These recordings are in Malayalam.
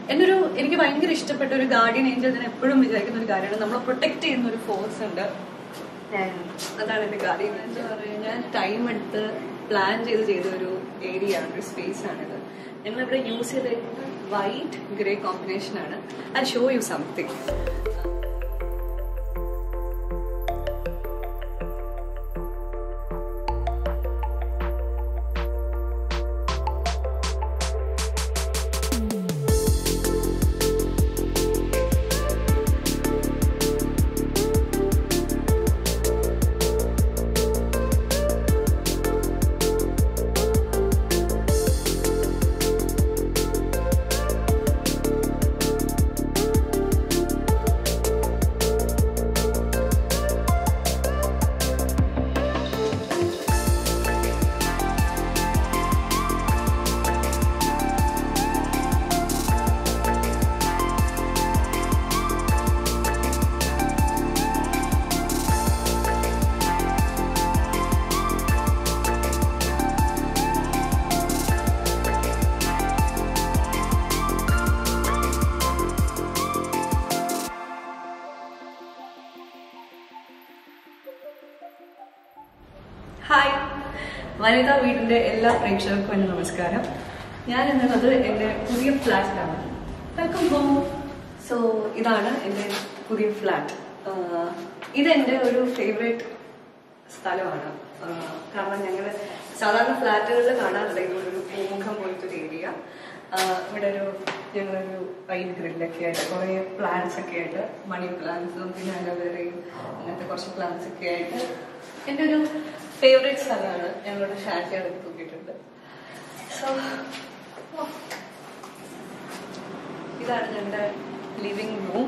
എൻ്റെ ഒരു എനിക്ക് ഭയങ്കര ഇഷ്ടപ്പെട്ട ഒരു ഗാർഡിയൻ ഏഞ്ചൽ ഞാൻ എപ്പോഴും വിചാരിക്കുന്ന ഒരു കാര്യമാണ് നമ്മളെ പ്രൊട്ടക്ട് ചെയ്യുന്ന ഒരു ഫോഴ്സ് ഉണ്ട് ഞാൻ അതാണ് എൻ്റെ ഗാർഡിയൻ എന്താ പറയുക ഞാൻ ടൈം എടുത്ത് പ്ലാൻ ചെയ്ത് ചെയ്ത ഒരു ഏരിയ ആണ് ഒരു സ്പേസ് ആണിത് ഞങ്ങളിവിടെ യൂസ് ചെയ്തേക്കുന്നത് വൈറ്റ് ഗ്രേ കോമ്പിനേഷൻ ആണ് I show you something hi Vanitha വീടിന്റെ എല്ലാ പ്രേക്ഷകർക്കും എൻ്റെ നമസ്കാരം ഞാൻ എന്നുള്ളത് എൻ്റെ പുതിയ ഫ്ലാറ്റിലാണ് വെൽക്കം ഹോം സോ ഇതാണ് എൻ്റെ പുതിയ ഫ്ലാറ്റ് ഇതെൻ്റെ ഒരു ഫേവറേറ്റ് സ്ഥലമാണ് ആഹ് കാരണം ഞങ്ങൾ സാധാരണ ഫ്ലാറ്റുകളിൽ കാണാറുണ്ട് ഇതൊരു പൂമുഖം പോലത്തെ ഒരു ഏരിയ ഇവിടെ ഒരു ഞങ്ങളൊരു വൈറ്റ് ഗ്രില്ലൊക്കെ ആയിട്ട് കുറേ പ്ലാന്റ്സ് ഒക്കെ ആയിട്ട് മണി പ്ലാന്റ്സും പിന്നെ അലോവേറയും അങ്ങനത്തെ കുറച്ച് പ്ലാന്റ്സ് ഒക്കെ ആയിട്ട് എൻ്റെ ഒരു ഫേവറേറ്റ് സ്ഥലമാണ് ഞങ്ങളുടെ ഷാറ്റ് എടുത്ത് തൂക്കിയിട്ടുണ്ട് സോ ഇതാണ് ഞങ്ങളുടെ ലിവിങ് റൂം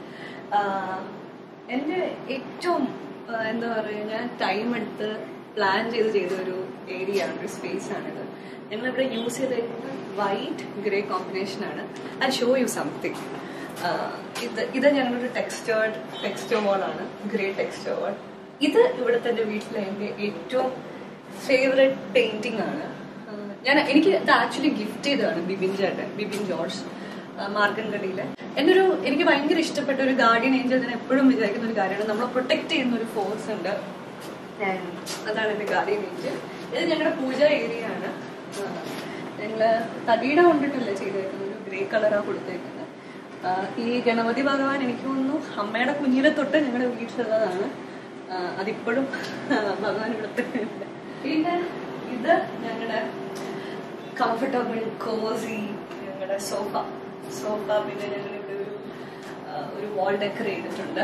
എൻ്റെ ഏറ്റവും ആ, എന്താ പറയുക ഞാൻ ടൈം എടുത്ത് പ്ലാൻ ചെയ്ത് ചെയ്ത ഒരു ഏരിയ ആണ് ഒരു സ്പേസ് ആണിത് ഞങ്ങളിവിടെ യൂസ് ചെയ്തേക്കുന്നത് വൈറ്റ് ഗ്രേ കോമ്പിനേഷൻ ആണ് ഐ ഷോ യു സംതിങ് ഇത് ഇത് ഞങ്ങളൊരു ടെക്സ്റ്റേർഡ് ടെക്സ്റ്റർ വാളാണ് ഗ്രേ ടെക്സ്റ്റർ വാൾ ഇത് ഇവിടുത്തെ എൻ്റെ വീട്ടിലെ എൻ്റെ ഏറ്റവും ഫേവറേറ്റ് പെയിന്റിംഗ് ആണ് ആ, ഞാൻ എനിക്ക് ഇത് ആക്ച്വലി ഗിഫ്റ്റ് ചെയ്തതാണ് ബിബിൻ ചേട്ടൻ ബിബിൻ ജോർജ് മാർഗൻകടിയിലെ എൻ്റെ ഒരു എനിക്ക് ഭയങ്കര ഇഷ്ടപ്പെട്ട ഒരു ഗാർഡിയൻ ഏഞ്ചൽ ഞാൻ എപ്പോഴും വിചാരിക്കുന്ന ഒരു കാര്യമാണ് നമ്മളെ പ്രൊട്ടക്ട് ചെയ്യുന്ന ഒരു ഫോഴ്സ് ഉണ്ട് ഞാൻ അതാണ് എൻ്റെ ഗാർഡിയൻ ഏഞ്ചൽ ഇത് ഞങ്ങളുടെ പൂജ ഏരിയ ആണ് ആ, ഞങ്ങള് തടിയുടെ കൊണ്ടിട്ടല്ല ചെയ്തേക്കുന്നത് ഒരു ഗ്രേ കളറാണ് കൊടുത്തേക്കുന്നത് ആ, ഈ ഗണപതി ഭഗവാൻ എനിക്ക് തോന്നുന്നു അമ്മയുടെ കുഞ്ഞിലെ തൊട്ട് ഞങ്ങളുടെ വീട്ടിലുള്ളതാണ് ആ, അതിപ്പോഴും ആ, ഭഗവാൻ ഇവിടുത്തെ ഉണ്ട് പിന്നെ ഇത് ഞങ്ങളുടെ കംഫർട്ടബിൾ കോസി ഞങ്ങളുടെ സോഫ സോഫ പിന്നെ ഞങ്ങൾ ഇവിടെ ഒരു ആ, ഒരു വാൾ ഡെക്കർ ചെയ്തിട്ടുണ്ട്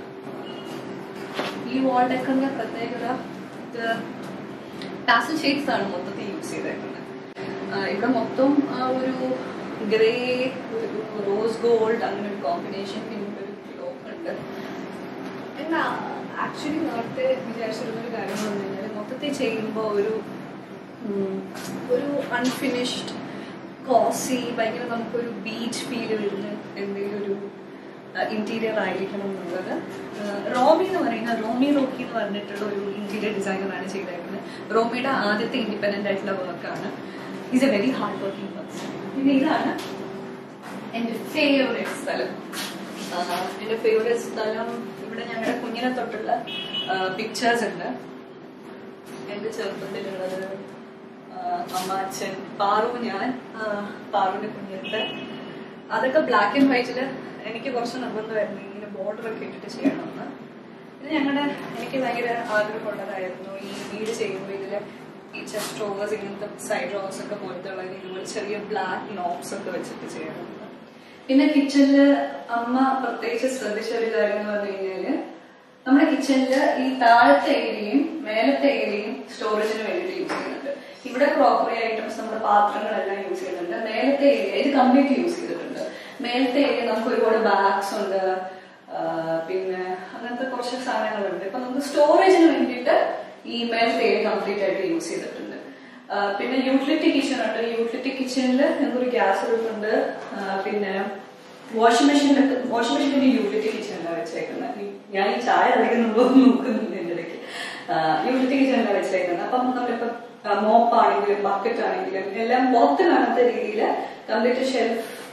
ഈ വാൾ ഡെക്കറിന്റെ പ്രത്യേകത ഇത് പാസൽ ഷെയ്ഡ്സ് ആണ് മൊത്തത്തിൽ യൂസ് ചെയ്തേക്കുന്നത് ആ, ഇവിടെ മൊത്തം ആ ഒരു ഗ്രേ ഒരു റോസ് ഗോൾഡ് അങ്ങനെ ഒരു കോമ്പിനേഷൻ പിന്നെ ഇവിടെ ഒരു ക്ലോക്ക് ഉണ്ട് പിന്നെ ആക്ച്വലി നേരത്തെ വിചാരിച്ചിരുന്ന ഒരു കാര്യം എന്ന് പറഞ്ഞു കഴിഞ്ഞാൽ മൊത്തത്തിൽ ചെയ്യുമ്പോൾ ഒരു ഉം, ഒരു അൺഫിനിഷ്ഡ് കോസി ഭയങ്കര നമുക്കൊരു ബീച്ച് ഫീൽ വരുന്ന എന്തെങ്കിലും ഒരു ഇന്റീരിയർ ആയിരിക്കണം എന്നുള്ളത് ആ, റോമി എന്ന് പറയുന്ന റോമി റോക്കി എന്ന് പറഞ്ഞിട്ടുള്ള ഒരു ഇന്റീരിയർ ഡിസൈനറാണ് ചെയ്തേക്കുന്നത് റോമിയുടെ ആദ്യത്തെ ഇൻഡിപെൻഡന്റ് ആയിട്ടുള്ള വർക്കാണ് is a very hard working person പിന്നെ ഇതാണ് എൻ്റെ ഫേവറേറ്റ് സ്ഥലം ആ, എൻ്റെ ഫേവറേറ്റ് സ്ഥലം ഇവിടെ ഞങ്ങളുടെ കുഞ്ഞിനെ തൊട്ടുള്ള പിക്ചേഴ്സ് ഉണ്ട് എൻ്റെ ചെറുപ്പത്തിലുള്ളത് ആ, അമ്മ അച്ഛൻ പാറു ഞാൻ ആ, പാറുവിന്റെ കുഞ്ഞിട്ട് അതൊക്കെ ബ്ലാക്ക് ആൻഡ് വൈറ്റില് എനിക്ക് കുറച്ച് നിർബന്ധമായിരുന്നു ഇങ്ങനെ ബോർഡർ ഒക്കെ ഇട്ടിട്ട് ചെയ്യണമെന്ന് ഇത് ഞങ്ങളുടെ എനിക്ക് ഭയങ്കര ആഗ്രഹമുള്ളതായിരുന്നു ഈ വീട് ചെയ്യുമ്പോൾ ഇതില് ഈ ചെസ്റ്റ് റോവേഴ്സ് ഇങ്ങനത്തെ സൈഡ് റോവേഴ്സ് ഒക്കെ പോലത്തെ ഉള്ള ഇതുപോലെ ചെറിയ ബ്ലാക്ക് നോബ്സ് ഒക്കെ വെച്ചിട്ട് ചെയ്യണമെന്ന് പിന്നെ കിച്ചണില് അമ്മ പ്രത്യേകിച്ച് ശ്രദ്ധിച്ച ഒരു കാര്യം എന്ന് പറഞ്ഞു കഴിഞ്ഞാല് നമ്മുടെ കിച്ചണില് ഈ താഴത്തെ ഏരിയയും മേലത്തെ ഏരിയയും സ്റ്റോറേജിന് വേണ്ടിയിട്ട് യൂസ് ചെയ്യുന്നുണ്ട് ഇവിടെ ക്രോക്കറി ഐറ്റംസ് നമ്മുടെ പാത്രങ്ങളെല്ലാം യൂസ് ചെയ്യുന്നുണ്ട് മേലത്തെ ഏരിയ ഇത് കംപ്ലീറ്റ് യൂസ് ചെയ്തിട്ടുണ്ട് മേലത്തെ ഏരിയ നമുക്ക് ഒരുപാട് ബാഗ്സ് ഉണ്ട് ആ, പിന്നെ അങ്ങനത്തെ കുറച്ച് സാധനങ്ങളുണ്ട് ഇപ്പൊ നമുക്ക് സ്റ്റോറേജിന് വേണ്ടിയിട്ട് ഈ മേലത്തെ ഏരിയ കംപ്ലീറ്റ് ആയിട്ട് യൂസ് ചെയ്തിട്ടുണ്ട് ആ, പിന്നെ യൂട്ടിലിറ്റി കിച്ചൺ ഉണ്ട് യൂട്ടിലിറ്റി കിച്ചണിൽ ഞങ്ങൾക്കൊരു ഗ്യാസ് അടുപ്പുണ്ട് ആ, പിന്നെ വാഷിംഗ് മെഷീനിലൊക്കെ വാഷിംഗ് മെഷീനിന്റെ യൂട്ടിലിറ്റി കിച്ചണിലാണ് വെച്ചേക്കുന്നത് ഈ- ഞാൻ ഈ ചായ അധികം നോക്കുന്നില്ല എന്റെ ഇടയ്ക്ക് യൂട്ടിലിറ്റി കിച്ചണിലാണ് വെച്ചേക്കുന്നത് അപ്പം നമ്മളിപ്പം മോപ്പ് ആണെങ്കിലും ബക്കറ്റ് ആണെങ്കിലും എല്ലാം പുറത്ത് കാണാത്ത രീതിയിൽ കംപ്ലീറ്റ് ഷെൽഫ്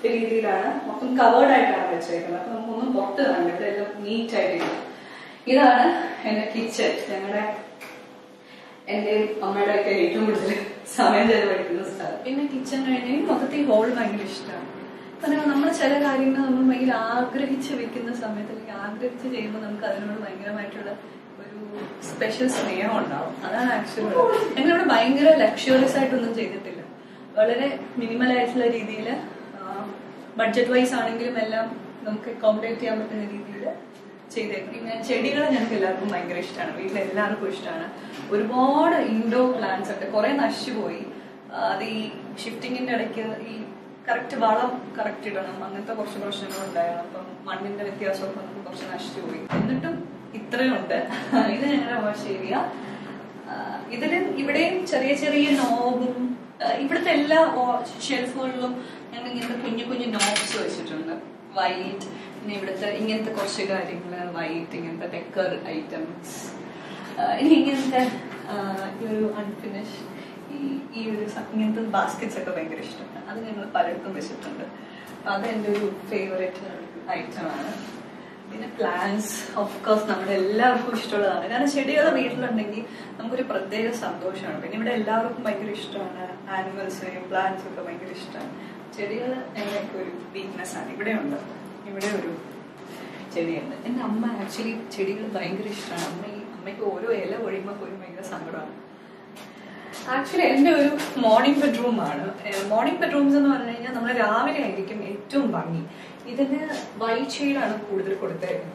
രീതിയിലാണ് മൊത്തം കവേർഡ് ആയിട്ടാണ് വെച്ചേക്കുന്നത് അപ്പൊ നമുക്കൊന്നും പുറത്ത് കാണില്ല ഇവിടെ എല്ലാം നീറ്റ് ആയിട്ടില്ല ഇതാണ് എന്റെ കിച്ചൺ ഞങ്ങളുടെ എന്റെ അമ്മയുടെ ഒക്കെ ഏറ്റവും കൂടുതൽ സമയം ചെലവഴിക്കുന്ന സ്ഥലം പിന്നെ കിച്ചൺ കഴിഞ്ഞാൽ മൊത്തത്തിൽ ഹോൾ ഭയങ്കര ഇഷ്ടമാണ് കാരണം നമ്മൾ ചില കാര്യങ്ങൾ നമ്മൾ ഭയങ്കര ആഗ്രഹിച്ച് വെക്കുന്ന സമയത്ത് അല്ലെങ്കിൽ ആഗ്രഹിച്ച് ചെയ്യുമ്പോൾ നമുക്ക് അതിനോട് ഭയങ്കരമായിട്ടുള്ള ഒരു സ്പെഷ്യൽ സ്നേഹം ഉണ്ടാവും അതാണ് ആക്ച്വലി ഞങ്ങളിവിടെ ഭയങ്കര ലക്ഷറിയസ് ആയിട്ടൊന്നും ചെയ്തിട്ടില്ല വളരെ മിനിമൽ ആയിട്ടുള്ള രീതിയിൽ ബഡ്ജറ്റ് വൈസ് ആണെങ്കിലും എല്ലാം നമുക്ക് അക്കോമഡേറ്റ് ചെയ്യാൻ പറ്റുന്ന രീതിയിൽ ചെയ്തേക്കും പിന്നെ ചെടികൾ ഞങ്ങൾക്ക് എല്ലാവർക്കും ഭയങ്കര ഇഷ്ടമാണ് വീട്ടിൽ എല്ലാവർക്കും ഇഷ്ടമാണ് ഒരുപാട് ഇൻഡോർ പ്ലാന്റ്സ് ഒക്കെ കുറെ നശിച്ചുപോയി ആ, അത് ഈ ഷിഫ്റ്റിങ്ങിന്റെ ഇടയ്ക്ക് ഈ കറക്റ്റ് വളം കറക്റ്റ് ഇടണം അങ്ങനത്തെ കുറച്ച് പ്രശ്നങ്ങൾ ഉണ്ടായിരുന്നു അപ്പം മണ്ണിന്റെ വ്യത്യാസമൊക്കെ നമുക്ക് കുറച്ച് നശിച്ചുപോയി എന്നിട്ടും ഇത്രയുണ്ട് ഇത് ഞങ്ങളുടെ വാഷ് ഏരിയ ഇതിൽ ഇവിടെയും ചെറിയ ചെറിയ നോബും ആ, ഇവിടുത്തെ എല്ലാ ഷെൽഫുകളിലും ഞങ്ങൾ ഇങ്ങനത്തെ കുഞ്ഞു കുഞ്ഞു നോബ്സ് വെച്ചിട്ടുണ്ട് വൈറ്റ് പിന്നെ ഇവിടുത്തെ ഇങ്ങനത്തെ കുറച്ച് കാര്യങ്ങൾ വൈറ്റ് ഇങ്ങനത്തെ ഡെക്കർ ഐറ്റംസ് ഇനി ഇങ്ങനത്തെ ആ, ഈ ഒരു അൺഫിനിഷ് ഈ ഈ ഒരു സ- ഇങ്ങനത്തെ ബാസ്ക്കറ്റ്സ് ഒക്കെ ഭയങ്കര ഇഷ്ടമാണ് അത് ഞങ്ങൾ പലയിടത്തും വെച്ചിട്ടുണ്ട് അപ്പൊ അത് എൻ്റെ ഒരു ഫേവറേറ്റ് ഐറ്റമാണ് പിന്നെ പ്ലാന്റ്സ് ഓഫ് കോഴ്സ് നമ്മുടെ എല്ലാവർക്കും ഇഷ്ടമുള്ളതാണ് കാരണം ചെടികൾ വീട്ടിലുണ്ടെങ്കിൽ നമുക്കൊരു പ്രത്യേക സന്തോഷമാണ് പിന്നെ ഇവിടെ എല്ലാവർക്കും ഭയങ്കര ഇഷ്ടമാണ് ആനിമൽസിനെയും പ്ലാന്റ്സും ഒക്കെ ഭയങ്കര ഇഷ്ടമാണ് ചെടികൾ ഞങ്ങൾക്ക് ഒരു വീക്ക്നെസ് ആണ് ഇവിടെ ഉണ്ട് ഇവിടെ ഒരു ചെടിയുണ്ട് എൻ്റെ അമ്മ ആക്ച്വലി ചെടികൾ ഭയങ്കര ഇഷ്ടമാണ് അമ്മ ഈ അമ്മയ്ക്ക് ഓരോ ഇല ഒഴിയുമ്പോൾ പോലും ഭയങ്കര സങ്കടമാണ് ആക്ച്വലി എൻ്റെ ഒരു മോർണിംഗ് ബെഡ്റൂം ആണ് മോർണിംഗ് ബെഡ്റൂംസ് എന്ന് പറഞ്ഞു കഴിഞ്ഞാൽ നമ്മൾ രാവിലെ ആയിരിക്കും ഏറ്റവും ഭംഗി ഇതിന് വൈറ്റ് ഷെയ്ഡാണ് കൂടുതൽ കൊടുത്തേക്കുന്നത്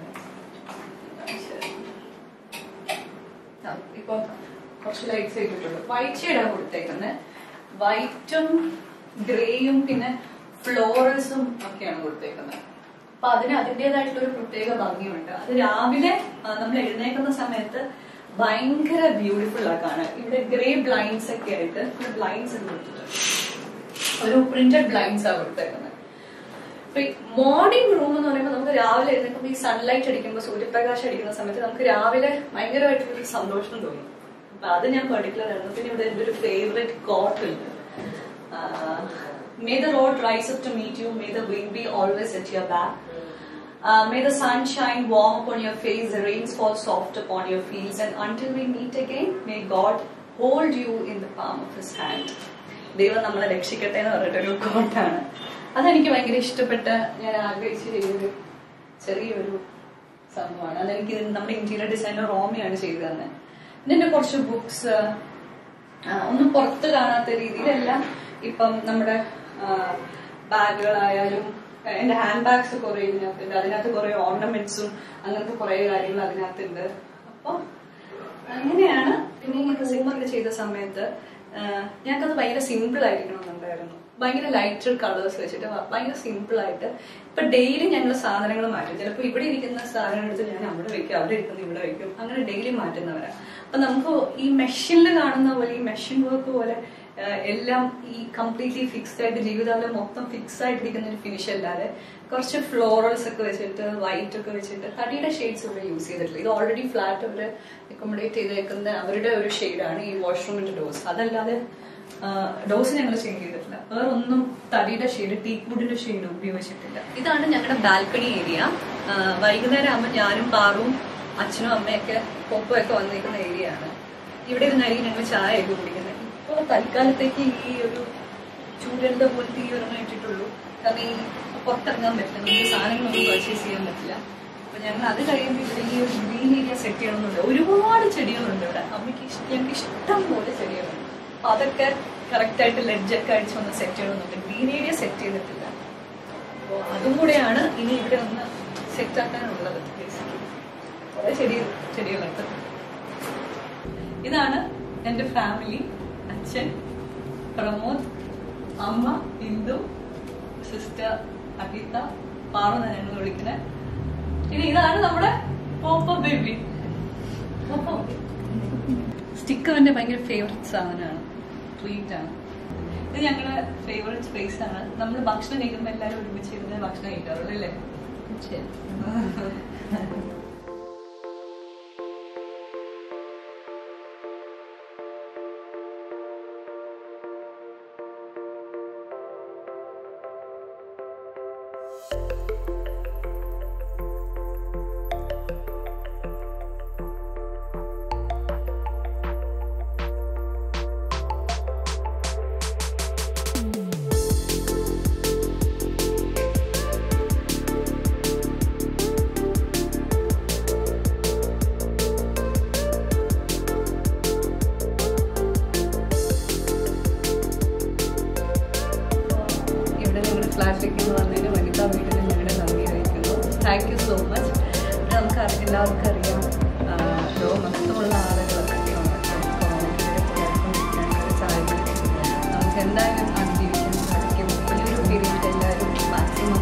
ആ, ഇപ്പൊ കുറച്ച് ലൈറ്റ്സ് ഇട്ടിട്ടുണ്ട് വൈറ്റ് ഷെയ്ഡാണ് കൊടുത്തേക്കുന്നത് വൈറ്റും ഗ്രേയും പിന്നെ ഫ്ലോറൽസും ഒക്കെയാണ് കൊടുത്തേക്കുന്നത് അപ്പൊ അതിന് അതിൻ്റെതായിട്ടുള്ള ഒരു പ്രത്യേക ഭംഗിയുണ്ട് അത് രാവിലെ നമ്മൾ എഴുന്നേക്കുന്ന സമയത്ത് ഭയങ്കര ബ്യൂട്ടിഫുൾ ആ കാണാൻ ഇവിടെ ഗ്രേ ബ്ലൈൻഡ്സ് ഒക്കെ ആയിട്ട് ഇവിടെ ബ്ലൈൻഡ്സ് ഒക്കെ കൊടുത്തിട്ടുണ്ട് ഒരു പ്രിന്റഡ് ബ്ലൈൻഡ്സ് ആണ് കൊടുത്തേക്കുന്നത് അപ്പൊ ഈ മോർണിംഗ് റൂം എന്ന് പറയുമ്പോൾ നമുക്ക് രാവിലെ എഴുന്നേൽക്കുമ്പോൾ ഈ സൺലൈറ്റ് അടിക്കുമ്പോൾ സൂര്യപ്രകാശം അടിക്കുന്ന സമയത്ത് നമുക്ക് രാവിലെ ഭയങ്കരമായിട്ടുള്ള ഒരു സന്തോഷം തോന്നും അപ്പൊ അത് ഞാൻ പെർട്ടിക്കുലർ ആയിരുന്നു പിന്നെ ഇവിടെ എൻ്റെ ഒരു ഫേവറേറ്റ് കോട്ട് ഉണ്ട് may the road rise up to meet you may the wind be always at your back Uh, may the sun shine warm upon your face, the rains fall soft upon your fields, and until we meet again, may God hold you in the palm of His hand. ദൈവം നമ്മളെ രക്ഷിക്കട്ടെ എന്ന് പറഞ്ഞിട്ടൊരു കോട്ടാണ് അതെനിക്ക് ഭയങ്കര ഇഷ്ടപ്പെട്ട ഞാൻ ആഗ്രഹിച്ച് ചെയ്തൊരു ചെറിയൊരു സംഭവമാണ് അതെനിക്ക് ഇത് നമ്മുടെ ഇന്റീരിയർ ഡിസൈനർ റോമിയാണ് ചെയ്തു തന്നെ ഇതിന്റെ കുറച്ച് ബുക്സ് ഒന്നും പുറത്ത് കാണാത്ത രീതിയിലെല്ലാം ഇപ്പം നമ്മുടെ ബാഗുകളായാലും എന്റെ ഹാൻഡ് ബാഗ്സ് കുറെ ഇതിനകത്തുണ്ട് അതിനകത്ത് കുറെ ഓർണമെന്റ്സും അങ്ങനത്തെ കുറെ കാര്യങ്ങൾ അതിനകത്തുണ്ട് അപ്പൊ അങ്ങനെയാണ് പിന്നെ ഈ റൂമൊക്കെ ചെയ്ത സമയത്ത് ഞങ്ങൾക്കത് ഭയങ്കര സിമ്പിൾ ആയിരിക്കണമെന്നുണ്ടായിരുന്നു ഭയങ്കര ലൈറ്റർ കളേഴ്സ് വെച്ചിട്ട് ഭ- ഭയങ്കര സിമ്പിൾ ആയിട്ട് ഇപ്പൊ ഡെയിലി ഞങ്ങൾ സാധനങ്ങൾ മാറ്റും ചിലപ്പോൾ ഇവിടെ ഇരിക്കുന്ന സാധനം എടുത്ത് ഞാൻ അവിടെ വെക്കും അവിടെ ഇരിക്കുന്ന ഇവിടെ വെക്കും അങ്ങനെ ഡെയിലി മാറ്റുന്നവരാ അപ്പൊ നമുക്ക് ഈ മെഷീനിൽ കാണുന്ന പോലെ ഈ മെഷീൻ വർക്ക് പോലെ ആ, എല്ലാം ഈ കംപ്ലീറ്റ്ലി ഫിക്സ്ഡ് ആയിട്ട് ജീവിതകാലം മൊത്തം ഫിക്സ് ആയിട്ടിരിക്കുന്ന ഒരു ഫിനിഷ് അല്ലാതെ കുറച്ച് ഫ്ലോറൽസ് ഒക്കെ വെച്ചിട്ട് വൈറ്റ് ഒക്കെ വെച്ചിട്ട് തടിയുടെ ഷെയ്ഡ്സ് ഇവിടെ യൂസ് ചെയ്തിട്ടില്ല ഇത് ഓൾറെഡി ഫ്ലാറ്റ് അവർ അക്കോമഡേറ്റ് ചെയ്തേക്കുന്ന അവരുടെ ഒരു ഷെയ്ഡാണ് ഈ വാഷ്റൂമിന്റെ ഡോസ് അതല്ലാതെ ഡോസ് ഞങ്ങൾ ചേഞ്ച് ചെയ്തിട്ടില്ല വേറെ ഒന്നും തടിയുടെ ഷെയ്ഡ് ടീക്വുഡിന്റെ ഷെയ്ഡ് ഉപയോഗിച്ചിട്ടില്ല ഇതാണ് ഞങ്ങളുടെ ബാൽക്കണി ഏരിയ വൈകുന്നേരം ആകുമ്പോൾ ഞാനും പാറും അച്ഛനും അമ്മയൊക്കെ പൊപ്പമൊക്കെ വന്നിരിക്കുന്ന ഏരിയ ആണ് ഇവിടെ ഇരുന്നായിരിക്കും ഞങ്ങൾ ചായ ഒക്കെ കുടിക്കുന്നത് ഇപ്പോൾ തൽക്കാലത്തേക്ക് ഈ ഒരു ചൂരലിന്റെ പോലത്തെ ഈ ഒരെണ്ണം ഇട്ടിട്ടുള്ളൂ കാരണം ഈ പുറത്തിറങ്ങാൻ പറ്റില്ല നമുക്ക് സാധനങ്ങളൊന്നും പർച്ചേസ് ചെയ്യാൻ പറ്റില്ല അപ്പൊ ഞങ്ങൾ അത് കഴിയുമ്പോൾ ഇവിടെ ഈ ഒരു ഗ്രീൻ ഏരിയ സെറ്റ് ചെയ്യണമെന്നുണ്ട് ഒരുപാട് ചെടികളുണ്ട് ഇവിടെ അമ്മയ്ക്ക് ഇഷ്- ഞങ്ങൾക്ക് ഇഷ്ടം പോലെ ചെടികളുണ്ട് അപ്പൊ അതൊക്കെ കറക്റ്റ് ആയിട്ട് ലെഡ്ജൊക്കെ അടിച്ച് ഒന്ന് സെറ്റ് ചെയ്യണമെന്നുണ്ട് ഗ്രീൻ ഏരിയ സെറ്റ് ചെയ്തിട്ടില്ല അപ്പോൾ അതും കൂടെയാണ് ഇനി ഇവിടെ ഒന്ന് സെറ്റ് ആക്കാനുള്ളത് ബേസിക്കലി കുറെ ചെടി ചെടികളുണ്ട് ഇതാണ് എൻ്റെ ഫാമിലി അച്ഛൻ പ്രമോദ് അമ്മ ഇന്ദു സിസ്റ്റർ അഹിത പാറു ഞങ്ങൾ വിളിക്കുന്നത് ഇനി ഇതാണ് നമ്മുടെ പോപ്പ ബേബി സ്റ്റിക്കർ എൻ്റെ ഭയങ്കര ഫേവററ്റ് സാധനമാണ് ട്രീറ്റ് ആണ് ഇത് ഞങ്ങളുടെ ഫേവററ്റ് സ്പേസ് ആണ് നമ്മൾ ഭക്ഷണം കഴിക്കുമ്പോൾ എല്ലാവരും ഒരുമിച്ച് ഇരുന്ന് ഭക്ഷണം കഴിക്കാറുള്ളൂ അല്ലേ വന്നതിന് വനിതാ വീടിന് ഞങ്ങളുടെ നന്ദി അറിയിക്കുന്നു താങ്ക് യു സോ മച്ച് നമുക്ക് അറി- എല്ലാവർക്കും അറിയാം ആ, ലോകമൊത്തമുള്ള ആളുകൾ നമുക്ക് എന്തായാലും അതിജീവിക്കാൻ സാധിക്കും ഈ ഒരു പീരീഡ് എല്ലാവരും മാക്സിമം